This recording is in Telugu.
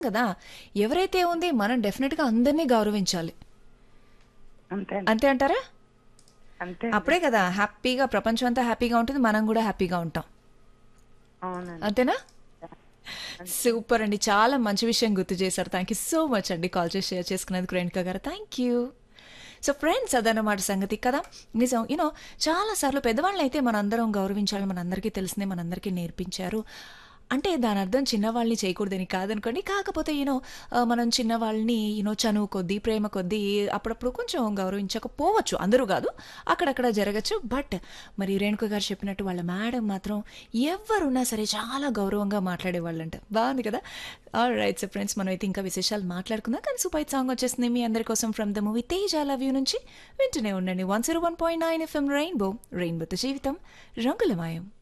కదా ఎవరైతే ఉంది మనం డెఫినెట్గా అందరినీ గౌరవించాలి అంతే అండి. అంతే అంటారా అంతే అప్పుడే కదా హ్యాపీగా ప్రపంచం అంతా హ్యాపీగా ఉంటుంది మనం కూడా హ్యాపీగా ఉంటాం అవునండి అంతేనా సూపర్ అండి చాలా మంచి విషయం గుర్తు చేశారు థ్యాంక్ యూ సో మచ్ అండి కాల్ చేసి షేర్ చేసుకున్నందుకు రేణుక గారు థ్యాంక్ యూ సో ఫ్రెండ్స్ అదన్నమాట సంగతి కదా నిజం యూనో చాలాసార్లు పెద్దవాళ్ళని అయితే మనందరం గౌరవించాలి మనందరికీ తెలిసిందే మనందరికీ నేర్పించారు అంటే దాని అర్థం చిన్నవాళ్ళని చేయకూడదని కాదనుకోండి కాకపోతే యూనో మనం చిన్నవాళ్ళని యూనో చనువు కొద్దీ ప్రేమ కొద్దీ అప్పుడప్పుడు కొంచెం గౌరవించకపోవచ్చు అందరూ కాదు అక్కడక్కడ జరగచ్చు బట్ మరి రేణుక గారు చెప్పినట్టు వాళ్ళ మేడం మాత్రం ఎవరున్నా సరే చాలా గౌరవంగా మాట్లాడేవాళ్ళంట బాగుంది కదా ఆల్ రైట్ సో ఫ్రెండ్స్ మనం అయితే ఇంకా విశేషాలు మాట్లాడుకుందాం కానీ సూపర్ సాంగ్ వచ్చేసింది మీ అందరి కోసం from the movie Tej I love you నుంచి వింటూనే ఉండండి one zero one point nine FM rainbow రెయిన్బోతో జీవితం రంగులమయం